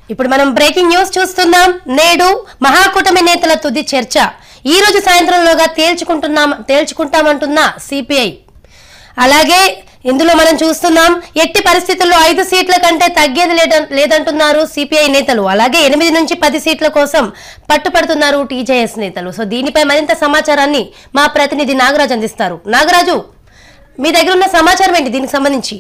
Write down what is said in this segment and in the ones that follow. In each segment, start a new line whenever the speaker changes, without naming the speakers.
ఇప్పుడు మనం breaking news చూస్తున్నాం నేడు మహాకూటమి నేతల తుది చర్చ ఈ రోజు సాయంత్రంలోగా తేల్చుకుంటున్నాం తేల్చుకుంటామంటున్న సిపిఐ అలాగే ఇందులో మనం చూస్తున్నాం ఎట్టి పరిస్థితుల్లో ఐదు సీట్ల కంటే తగ్గేది లేద- లేదంటున్నారు సిపిఐ నేతలు అలాగే ఎనిమిది నుంచి పది సీట్ల కోసం పట్టుపడుతున్నారు టీజేఎస్ నేతలు సో దీనిపై మరింత సమాచారాన్ని మా ప్రతినిధి నాగరాజు అందిస్తారు నాగరాజు మీ దగ్గర ఉన్న సమాచారం ఏంటి దీనికి సంబంధించి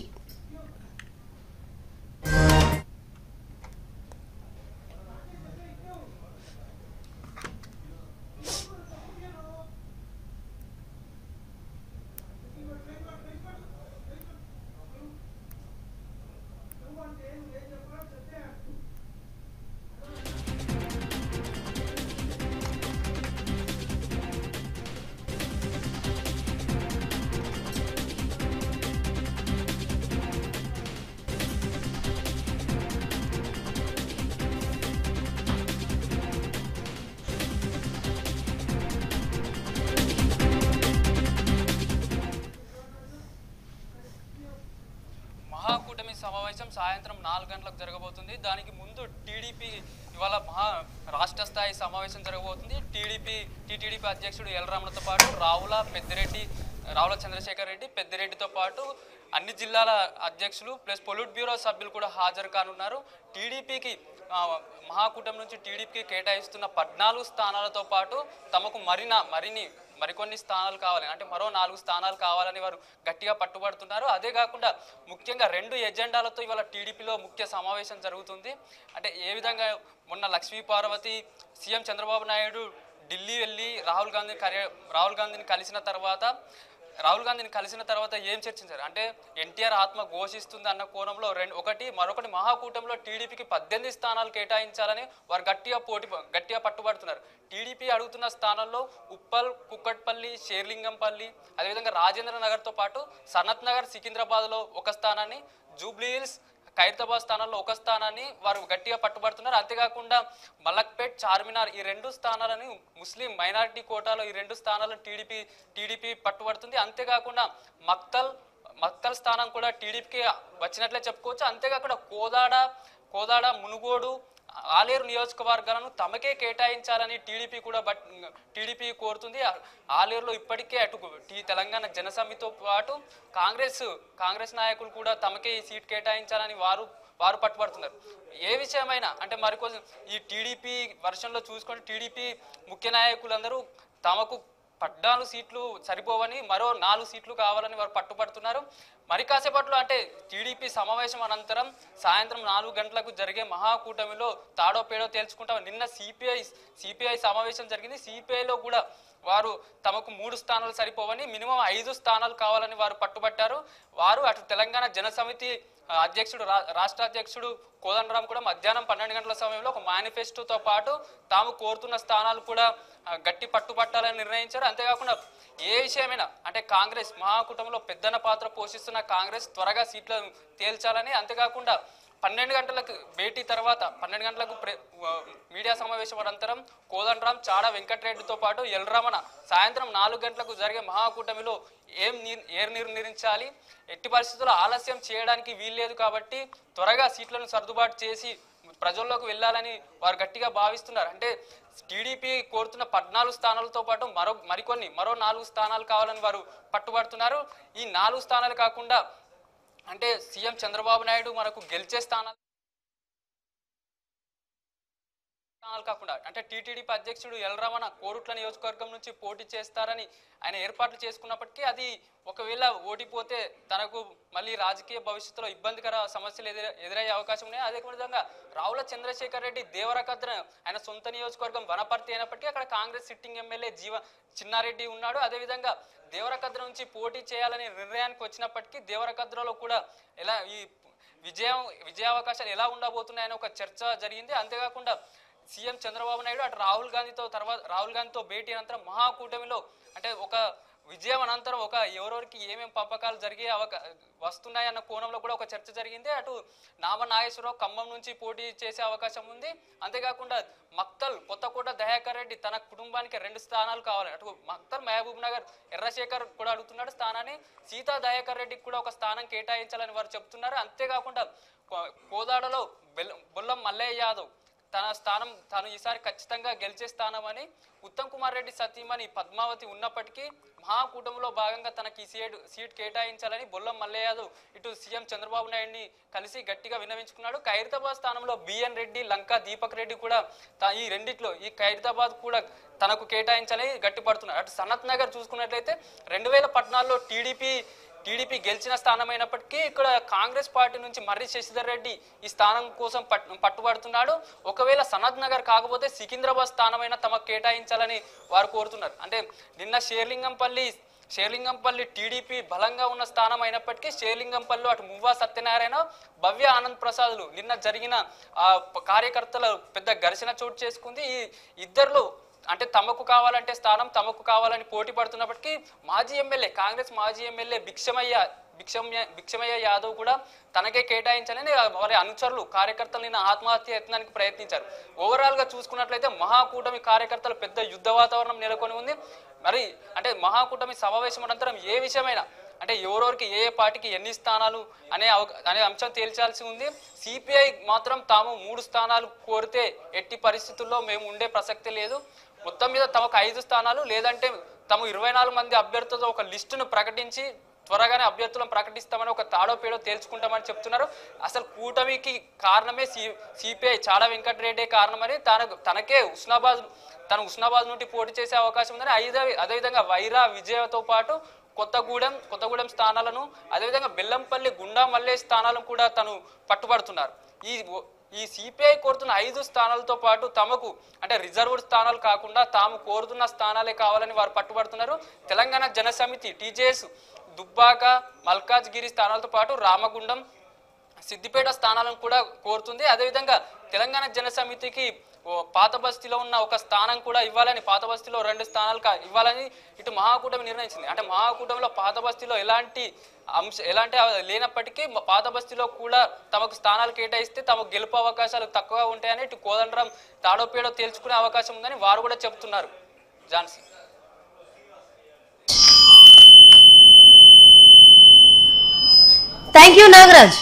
మహాకూటమి సమావేశం సాయంత్రం నాలుగు గంటలకు జరగబోతుంది దానికి ముందు టీడీపీ ఇవాళ మహా రాష్ట్ర స్థాయి సమావేశం జరగబోతుంది టీడీపీ టీటీడీపీ అధ్యక్షుడు ఎల్ రమణతో పాటు రావుల పెద్దిరెడ్డి రావుల చంద్రశేఖర్ రెడ్డి పెద్దిరెడ్డితో పాటు అన్ని జిల్లాల అధ్యక్షులు ప్లస్ పొలిట్ బ్యూరో సభ్యులు కూడా హాజరు కానున్నారు టీడీపీకి మహాకూటమి నుంచి టీడీపీకి కేటాయిస్తున్న పద్నాలుగు స్థానాలతో పాటు తమకు మరిన మరిన్ని మరికొన్ని స్థానాలు కావాలి అంటే మరో నాలుగు స్థానాలు కావాలని వారు గట్టిగా పట్టుబడుతున్నారు అదే కాకుండా ముఖ్యంగా రెండు ఎజెండాలతో ఇవాళ టీడీపీలో ముఖ్య సమావేశం జరుగుతుంది అంటే ఏ విధంగా మొన్న లక్ష్మీ పార్వతి సీఎం చంద్రబాబు నాయుడు ఢిల్లీ వెళ్ళి రాహుల్ గాంధీని కరి రాహుల్ గాంధీని కలిసిన తర్వాత రాహుల్ గాంధీని కలిసిన తర్వాత ఏం చర్చించారు అంటే ఎన్టీఆర్ ఆత్మ ఘోషిస్తుంది అన్న కోణంలో రెండు ఒకటి మరొకటి మహాకూటమిలో టీడీపీకి పద్దెనిమిది స్థానాలు కేటాయించాలని వారు గట్టిగా పోటీ గట్టిగా పట్టుబడుతున్నారు టీడీపీ అడుగుతున్న స్థానాల్లో ఉప్పల్ కుక్కట్పల్లి షేర్లింగంపల్లి అదేవిధంగా రాజేంద్ర నగర్తో పాటు సనత్ నగర్ సికింద్రాబాద్లో ఒక స్థానాన్ని జూబ్లీ హిల్స్ ఖైరతాబాద్ స్థానాల్లో ఒక స్థానాన్ని వారు గట్టిగా పట్టుబడుతున్నారు అంతేకాకుండా మలక్పేట్ చార్మినార్ ఈ రెండు స్థానాలను ముస్లిం మైనారిటీ కోటాలో ఈ రెండు స్థానాలను టీడీపీ టీడీపీ పట్టుబడుతుంది అంతేకాకుండా మక్తల్ మక్తల్ స్థానం కూడా టీడీపీకి వచ్చినట్లే చెప్పుకోవచ్చు అంతేకాకుండా కోదాడ కోదాడ మునుగోడు ఆలేరు నియోజకవర్గాలను తమకే కేటాయించాలని టీడీపీ కూడా బట్ టీడీపీ కోరుతుంది ఆ- ఆలేరులో ఇప్పటికే అటు టీ తెలంగాణ జనసమితితో పాటు కాంగ్రెస్ కాంగ్రెస్ నాయకులు కూడా తమకే ఈ సీట్ కేటాయించాలని వారు వారు పట్టుబడుతున్నారు ఏ విషయమైనా అంటే మరికొంచెం ఈ టీడీపీ వర్షంలో చూసుకుంటే టీడీపీ ముఖ్య నాయకులందరూ తమకు పద్నాలుగు సీట్లు సరిపోవని మరో నాలుగు సీట్లు కావాలని వారు పట్టుబడుతున్నారు మరి కాసేపట్లో అంటే టీడీపీ సమావేశం అనంతరం సాయంత్రం నాలుగు గంటలకు జరిగే మహాకూటమిలో తాడో పేడో తేల్చుకుంటాం నిన్న సిపిఐ సిపిఐ సమావేశం జరిగింది సిపిఐలో కూడా వారు తమకు మూడు స్థానాలు సరిపోవని మినిమం ఐదు స్థానాలు కావాలని వారు పట్టుబట్టారు వారు అటు తెలంగాణ జనసమితి ఆ, అధ్యక్షుడు రా- రాష్ట్ర అధ్యక్షుడు కోదండరాం కూడా మధ్యాహ్నం పన్నెండు గంటల సమయంలో ఒక మేనిఫెస్టోతో పాటు తాము కోరుతున్న స్థానాలు కూడా ఆ, గట్టి పట్టుబట్టాలని నిర్ణయించారు అంతేకాకుండా ఏ విషయమైనా అంటే కాంగ్రెస్ మహాకూటమిలో పెద్దన పాత్ర పోషిస్తున్న కాంగ్రెస్ త్వరగా సీట్లను తేల్చాలని అంతేకాకుండా పన్నెండు గంటలకు భేటీ తర్వాత పన్నెండు గంటలకు ప్రె- ఆ, మీడియా సమావేశం అనంతరం కోదండరాం చాడ వెంకటరెడ్డితో పాటు ఎల్రమణ సాయంత్రం నాలుగు గంటలకు జరిగే మహాకూటమిలో ఏం నిర్- ఏం నిర్ణయించాలి ఎట్టి పరిస్థితుల్లో ఆలస్యం చేయడానికి వీల్లేదు కాబట్టి త్వరగా సీట్లను సర్దుబాటు చేసి ప్రజల్లోకి వెళ్ళాలని వారు గట్టిగా భావిస్తున్నారు అంటే టీడీపీ కోరుతున్న పద్నాలుగు స్థానాలతో పాటు మరో మరికొన్ని మరో నాలుగు స్థానాలు కావాలని వారు పట్టుబడుతున్నారు ఈ నాలుగు స్థానాలు కాకుండా అంటే సీఎం చంద్రబాబు నాయుడు మనకు గెలిచే స్థానాలు స్థానాలు కాకుండా అంటే టీటీడీపీ అధ్యక్షుడు ఎల్ రమణ కోరుట్ల నియోజకవర్గం నుంచి పోటీ చేస్తారని ఆయన ఏర్పాట్లు చేసుకున్నప్పటికీ అది ఒకవేళ ఓడిపోతే తనకు మళ్ళీ రాజకీయ భవిష్యత్తులో ఇబ్బందికర సమస్యలు ఎదుర ఎదురయ్యే అవకాశం ఉన్నాయి అదే విధంగా రావుల చంద్రశేఖర్ రెడ్డి దేవరకద్ర ఆయన సొంత నియోజకవర్గం వనపర్తి అయినప్పటికీ అక్కడ కాంగ్రెస్ సిట్టింగ్ ఎమ్మెల్యే జీవ చిన్నారెడ్డి ఉన్నాడు అదేవిధంగా దేవరకద్ర నుంచి పోటీ చేయాలనే నిర్ణయానికి వచ్చినప్పటికీ దేవరకద్రలో కూడా ఎలా ఈ విజయం విజయావకాశాలు ఎలా ఉండబోతున్నాయని ఒక చర్చ జరిగింది అంతేకాకుండా సీఎం చంద్రబాబు నాయుడు అటు రాహుల్ గాంధీతో తర్వాత రాహుల్ గాంధీతో భేటీ అనంతరం మహాకూటమిలో అంటే ఒక విజయం అనంతరం ఒక ఎవరెవరికి ఏమేం పంపకాలు జరిగే అవక వస్తున్నాయన్న కోణంలో కూడా ఒక చర్చ జరిగింది అటు నామ నాగేశ్వరరావు ఖమ్మం నుంచి పోటీ చేసే అవకాశం ఉంది అంతేకాకుండా మక్తల్ కొత్తకోట దయాకర్ రెడ్డి తన కుటుంబానికి రెండు స్థానాలు కావాలి అటు మక్తల్ మహబూబ్ నగర్ ఎర్రశేఖర్ కూడా అడుగుతున్నాడు స్థానాన్ని సీతా దయాకర్ రెడ్డికి కూడా ఒక స్థానం కేటాయించాలని వారు చెప్తున్నారు అంతేకాకుండా కో- కోదాడలో బెల్లం బొల్లం మల్లయ్య యాదవ్ తన స్థానం తాను ఈసారి ఖచ్చితంగా గెలిచే స్థానం అని ఉత్తమ్ కుమార్ రెడ్డి సతీమణి పద్మావతి ఉన్నప్పటికీ మహాకూటమిలో భాగంగా తనకి ఈ సీట్ సీట్ కేటాయించాలని బొల్లం మల్లయ్య యాదవ్ ఇటు సీఎం చంద్రబాబు నాయుడిని కలిసి గట్టిగా విన్నవించుకున్నాడు ఖైరతాబాద్ స్థానంలో బిఎన్ రెడ్డి లంకా దీపక్ రెడ్డి కూడా తా- ఈ రెండిట్లో ఈ ఖైరతాబాద్ కూడా తనకు కేటాయించాలని గట్టిపడుతున్నారు అటు సనత్ నగర్ చూసుకున్నట్లయితే రెండు వేల పద్నాలుగులో టీడీపీ టీడీపీ గెలిచిన స్థానం అయినప్పటికీ ఇక్కడ కాంగ్రెస్ పార్టీ నుంచి మర్రి శశిధర్ రెడ్డి ఈ స్థానం కోసం పట్టు పట్టుబడుతున్నాడు ఒకవేళ సనత్ నగర్ కాకపోతే సికింద్రాబాద్ స్థానమైనా తమకు కేటాయించాలని వారు కోరుతున్నారు అంటే నిన్న షేర్లింగంపల్లి షేర్లింగంపల్లి టీడీపీ బలంగా ఉన్న స్థానం అయినప్పటికీ షేర్లింగంపల్లిలో అటు మువ్వా సత్యనారాయణ భవ్య ఆనంద్ ప్రసాద్లు నిన్న జరిగిన ఆ ప- కార్యకర్తల పెద్ద ఘర్షణ చోటు చేసుకుంది ఈ ఇద్దరు అంటే తమకు కావాలంటే స్థానం తమకు కావాలని పోటీ పడుతున్నప్పటికీ మాజీ ఎమ్మెల్యే కాంగ్రెస్ మాజీ ఎమ్మెల్యే భిక్షమయ్య భిక్షమ్య భిక్షమయ్య యాదవ్ కూడా తనకే కేటాయించాలని వారి అనుచరులు కార్యకర్తలు నిన్న ఆత్మహత్య యత్నానికి ప్రయత్నించారు ఓవరాల్ గా చూసుకున్నట్లయితే మహాకూటమి కార్యకర్తలు పెద్ద యుద్ధ వాతావరణం నెలకొని ఉంది మరి అంటే మహాకూటమి సమావేశం అనంతరం ఏ విషయమైనా అంటే ఎవరెవరికి ఏ ఏ పార్టీకి ఎన్ని స్థానాలు అనే అవక- అనే అంశం తేల్చాల్సి ఉంది సిపిఐ మాత్రం తాము మూడు స్థానాలు కోరితే ఎట్టి పరిస్థితుల్లో మేము ఉండే ప్రసక్తి లేదు మొత్తం మీద తమకు ఐదు స్థానాలు లేదంటే తమ ఇరవై నాలుగు మంది అభ్యర్థులతో ఒక లిస్టును ప్రకటించి త్వరగానే అభ్యర్థులను ప్రకటిస్తామని ఒక తాడో పేడో తేల్చుకుంటామని చెప్తున్నారు అసలు కూటమికి కారణమే సి సిపిఐ చాలా వెంకటరెడ్డే కారణమని తనకు తనకే ఉస్నాబాద్ తను ఉస్నాబాద్ నుండి పోటీ చేసే అవకాశం ఉందని ఐదో అదేవిధంగా వైరా విజయతో పాటు కొత్తగూడెం కొత్తగూడెం స్థానాలను అదేవిధంగా బెల్లంపల్లి గుండా మల్లె స్థానాలను కూడా తను పట్టుబడుతున్నారు ఈ ఓ- ఈ సిపిఐ కోరుతున్న ఐదు స్థానాలతో పాటు తమకు అంటే రిజర్వ్డ్ స్థానాలు కాకుండా తాము కోరుతున్న స్థానాలే కావాలని వారు పట్టుబడుతున్నారు తెలంగాణ జనసమితి టీజేఎస్ దుబ్బాక మల్కాజ్గిరి స్థానాలతో పాటు రామగుండం సిద్దిపేట స్థానాలను కూడా కోరుతుంది అదేవిధంగా తెలంగాణ జనసమితికి ఓ పాత బస్తీలో ఉన్న ఒక స్థానం కూడా ఇవ్వాలని పాత బస్తీలో రెండు స్థానాలు కా- ఇవ్వాలని ఇటు మహాకూటమి నిర్ణయించింది అంటే మహాకూటమిలో పాత బస్తీలో ఎలాంటి అంశ ఎలాంటి అవ- లేనప్పటికీ మ- పాత బస్తీలో కూడా తమకు స్థానాలు కేటాయిస్తే తమకు గెలుపు అవకాశాలు తక్కువ ఉంటాయని ఇటు కోదండరాం తాడోపేడో తేల్చుకునే అవకాశం ఉందని వారు కూడా చెబుతున్నారు ఝాన్సీ
థ్యాంక్ యూ నాగరాజ్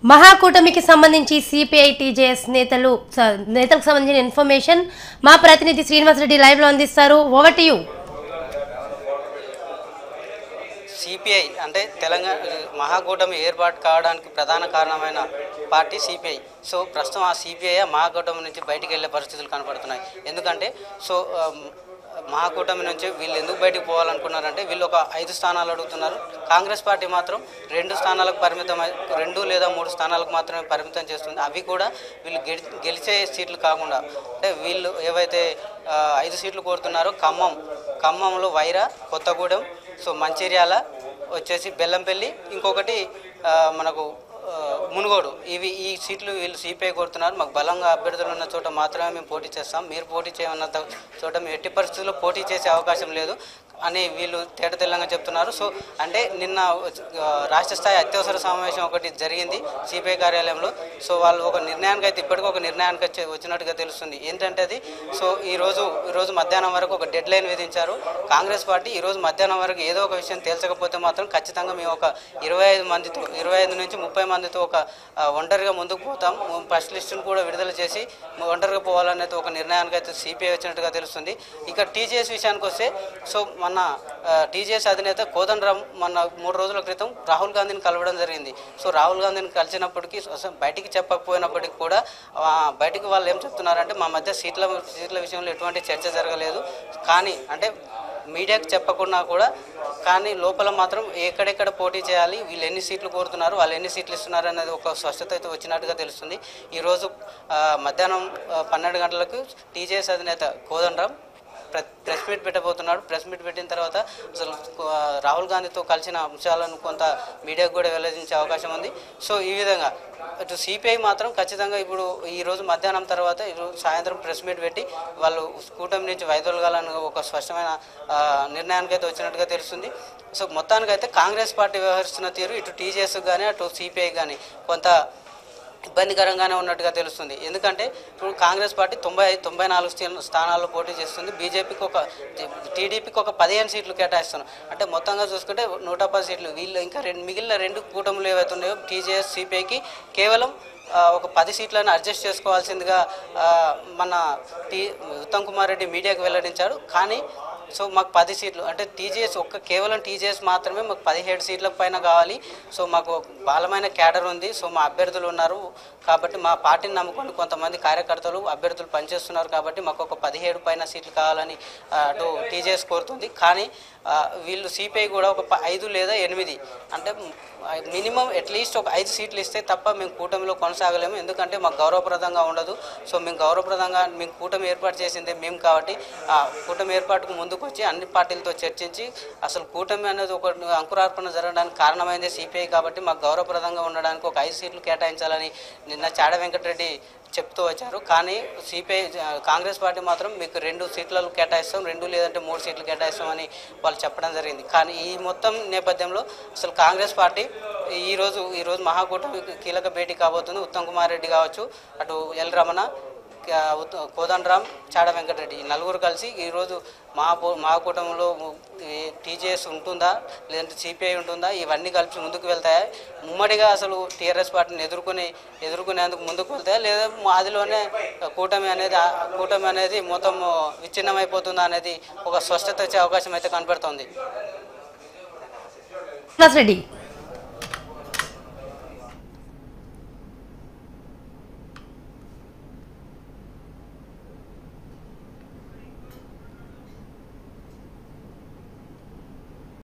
మహాకూటమికి సంబంధించి సిపిఐ టీజేఎస్ నేతలు స- నేతలకు సంబంధించిన ఇన్ఫర్మేషన్ మా ప్రతినిధి శ్రీనివాసరెడ్డి లైవ్ లో అందిస్తారు ఓవర్ టు యూ
సిపిఐ అంటే తెలంగాణ మహాకూటమి ఏర్పాటు కావడానికి ప్రధాన కారణమైన పార్టీ సిపిఐ సో ప్రస్తుతం ఆ సిపిఐ మహాకూటమి నుంచి బయటికి వెళ్ళే పరిస్థితులు కనపడుతున్నాయి ఎందుకంటే సో ఆమ్, మహాకూటమి నుంచి వీళ్ళు ఎందుకు బయటికి పోవాలనుకున్నారంటే వీళ్ళు ఒక ఐదు స్థానాలు అడుగుతున్నారు కాంగ్రెస్ పార్టీ మాత్రం రెండు స్థానాలకు పరిమితం రెండు లేదా మూడు స్థానాలకు మాత్రమే పరిమితం చేస్తుంది అవి కూడా వీళ్ళు గెలి గెలిచే సీట్లు కాకుండా అంటే వీళ్ళు ఏవైతే ఆ, ఐదు సీట్లు కోరుతున్నారో ఖమ్మం ఖమ్మంలో వైరా కొత్తగూడెం సో మంచిర్యాల వచ్చేసి బెల్లంపల్లి ఇంకొకటి ఆ, మనకు ఆ, మునుగోడు ఇవి ఈ సీట్లు వీళ్ళు సిపిఐ కోరుతున్నారు మాకు బలంగా అభ్యర్థులు ఉన్న చోట మాత్రమే మేము పోటీ చేస్తాం మీరు పోటీ చేయమన్న త- చోట మేము ఎట్టి పరిస్థితుల్లో పోటీ చేసే అవకాశం లేదు అని వీళ్ళు తేట తెల్లంగా చెప్తున్నారు సో అంటే నిన్న ఆ, రాష్ట్ర స్థాయి అత్యవసర సమావేశం ఒకటి జరిగింది సిపిఐ కార్యాలయంలో సో వాళ్ళు ఒక నిర్ణయానికి అయితే ఇప్పటికీ ఒక నిర్ణయానికి వచ్చి వచ్చినట్టుగా తెలుస్తుంది ఏంటంటే అది సో ఈ రోజు ఈ రోజు మధ్యాహ్నం వరకు ఒక డెడ్ లైన్ విధించారు కాంగ్రెస్ పార్టీ ఈ రోజు మధ్యాహ్నం వరకు ఏదో ఒక విషయం తేల్చకపోతే మాత్రం ఖచ్చితంగా మేము ఒక ఇరవై ఐదు మందితో ఇరవై ఐదు నుంచి ముప్పై మందితో ఒక ఆ, ఒంటరిగా ముందుకు పోతాం ఫస్ట్ లిస్టును కూడా విడుదల చేసి ఒంటరిగా పోవాలనేది ఒక నిర్ణయానికి అయితే సిపిఐ వచ్చినట్టుగా తెలుస్తుంది ఇక టీజేఎస్ విషయానికి వస్తే సో మన టీజేఎస్ అధినేత కోదండరామ్ మొన్న మూడు రోజుల క్రితం రాహుల్ గాంధీని కలవడం జరిగింది సో రాహుల్ గాంధీని కలిసినప్పటికీ అసలు బయటికి చెప్పకపోయినప్పటికీ కూడా ఆ, బయటికి వాళ్ళు ఏం చెప్తున్నారంటే మా మధ్య సీట్ల సీట్ల విషయంలో ఎటువంటి చర్చ జరగలేదు కానీ అంటే మీడియాకి చెప్పకుండా కూడా కానీ లోపల మాత్రం ఎక్కడెక్కడ పోటీ చేయాలి వీళ్ళు ఎన్ని సీట్లు కోరుతున్నారు వాళ్ళు ఎన్ని సీట్లు ఇస్తున్నారు అనేది ఒక స్పష్టత అయితే వచ్చినట్టుగా తెలుస్తుంది ఈరోజు ఆ, మధ్యాహ్నం ఆ, పన్నెండు గంటలకు టీజేఎస్ అధినేత కోదండరామ్ ప్రె- ప్రెస్ మీట్ పెట్టబోతున్నాడు ప్రెస్ మీట్ పెట్టిన తర్వాత అసలు ఆ, రాహుల్ గాంధీతో కలిసిన అంశాలను కొంత మీడియాకు కూడా వెల్లడించే అవకాశం ఉంది సో ఈ విధంగా ఇటు సిపిఐ మాత్రం ఖచ్చితంగా ఇప్పుడు ఈ రోజు మధ్యాహ్నం తర్వాత ఈరోజు సాయంత్రం ప్రెస్ మీట్ పెట్టి వాళ్ళు కూటమి నుంచి వైదొలగాలని ఒక స్పష్టమైన ఆ, నిర్ణయానికి అయితే వచ్చినట్టుగా తెలుస్తుంది సో మొత్తానికైతే కాంగ్రెస్ పార్టీ వ్యవహరిస్తున్న తీరు ఇటు టీజేఎస్ కానీ అటు సిపిఐ కానీ కొంత ఇబ్బందికరంగానే ఉన్నట్టుగా తెలుస్తుంది ఎందుకంటే ఇప్పుడు కాంగ్రెస్ పార్టీ తొంభై ఐదు తొంభై నాలుగు స్థీ- స్థానాల్లో పోటీ చేస్తుంది బీజేపీకి ఒక టీడీపీకి ఒక పదిహేను సీట్లు కేటాయిస్తున్నారు అంటే మొత్తంగా చూసుకుంటే నూట పది సీట్లు వీళ్ళు ఇంకా రెండు మిగిలిన రెండు కూటములు ఏవైతే ఉన్నాయో టీజేఎస్ సిపిఐకి కేవలం ఆ, ఒక పది సీట్లను అడ్జస్ట్ చేసుకోవాల్సిందిగా ఆ, మన టీ ఉత్తమ్ కుమార్ రెడ్డి మీడియాకు వెల్లడించాడు కానీ సో మాకు పది సీట్లు అంటే టీజీఎస్ ఒక్క కేవలం టీజీఎస్ మాత్రమే మాకు పదిహేడు సీట్ల పైన కావాలి సో మాకు బలమైన క్యాడర్ ఉంది సో మా అభ్యర్థులు ఉన్నారు కాబట్టి మా పార్టీని నమ్ముకొని కొంతమంది కార్యకర్తలు అభ్యర్థులు పనిచేస్తున్నారు కాబట్టి మాకు ఒక పదిహేడు పైన సీట్లు కావాలని ఆ, అటు టీజేఎస్ కోరుతుంది కానీ ఆ, వీళ్ళు సిపిఐ కూడా ఒక ప- ఐదు లేదా ఎనిమిది అంటే మినిమం అట్లీస్ట్ ఒక ఐదు సీట్లు ఇస్తే తప్ప మేము కూటమిలో కొనసాగలేము ఎందుకంటే మాకు గౌరవప్రదంగా ఉండదు సో మేము గౌరవప్రదంగా మేము కూటమి ఏర్పాటు చేసిందే మేము కాబట్టి ఆ కూటమి ఏర్పాటుకు ముందుకు వచ్చి అన్ని పార్టీలతో చర్చించి అసలు కూటమి అనేది ఒక అంకురార్పణ జరగడానికి కారణమైంది సిపిఐ కాబట్టి మాకు గౌరవప్రదంగా ఉండడానికి ఒక ఐదు సీట్లు కేటాయించాలని నిన్న చాడ వెంకటరెడ్డి చెప్తూ వచ్చారు కానీ సిపిఐ కాంగ్రెస్ పార్టీ మాత్రం మీకు రెండు సీట్లను కేటాయిస్తాం రెండు లేదంటే మూడు సీట్లు కేటాయిస్తామని వాళ్ళు చెప్పడం జరిగింది కానీ ఈ మొత్తం నేపథ్యంలో అసలు కాంగ్రెస్ పార్టీ ఈరోజు ఈరోజు మహాకూటమి కీలక భేటీ కాబోతుంది ఉత్తమ్ కుమార్ రెడ్డి కావచ్చు అటు ఎల్ రమణ క- ఉత్త- కోదండరామ్ చాడ వెంకటరెడ్డి ఈ నలుగురు కలిసి ఈరోజు మా మహాకూటమిలో టీజేఎస్ ఉంటుందా లేదంటే సిపిఐ ఉంటుందా ఇవన్నీ కలిపి ముందుకు వెళ్తాయా ముమ్మడిగా అసలు టీఆర్ఎస్ పార్టీని ఎదుర్కొని ఎదుర్కొనేందుకు ముందుకు వెళ్తాయా లేదా మాదిలోనే కూటమి అనేది ఆ కూటమి అనేది మొత్తం విచ్ఛిన్నమైపోతుందా అనేది ఒక స్పష్టత వచ్చే అవకాశం అయితే కనపడుతోంది
శ్రీనివాసరెడ్డి